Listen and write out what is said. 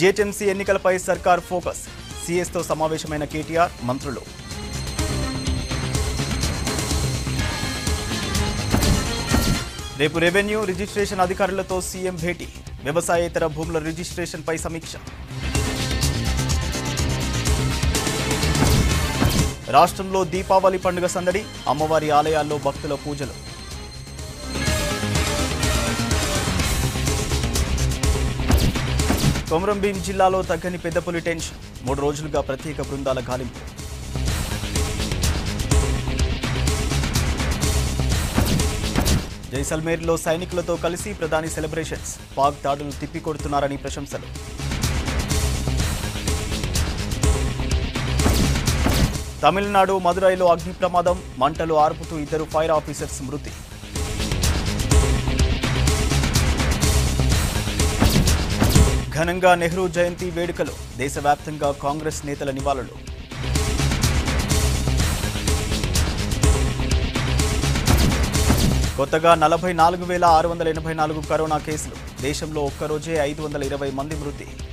GHMC ఎన్నికలపై సర్కార్ focus సీఎస్తో సమావేశమైన కేటీఆర్ మంత్రులు రేపు రెవెన్యూ రిజిస్ట్రేషన్ అధికారులతో సీఎం భేటీ వ్యవసాయేతర భూముల రిజిస్ట్రేషన్పై సమీక్ష రాష్ట్రంలో దీపావళి పండుగ సందడి అమ్మవారి ఆలయాల్లో భక్తుల పూజలు కొమరంభీం జిల్లాలో తగ్గని పెద్దపులి టెన్షన్ మూడు రోజులుగా ప్రత్యేక బృందాల గాలింపు జైసల్మేర్లో సైనికులతో కలిసి ప్రధాని సెలబ్రేషన్స్ పాక్ దాడులు తిప్పికొడుతున్నారని ప్రశంసలు తమిళనాడు మదురైలో అగ్ని ప్రమాదం మంటలు ఆర్పుతూ ఇద్దరు ఫైర్ ఆఫీసర్స్ మృతి ఘనంగా నెహ్రూ జయంతి వేడుకలు దేశవ్యాప్తంగా కాంగ్రెస్ నేతల నివాళులు కొత్తగా నలభై నాలుగు వేల ఆరు వందల ఎనభై నాలుగు కరోనా కేసులు దేశంలో ఒక్కరోజే ఐదు వందల ఇరవై మంది మృతి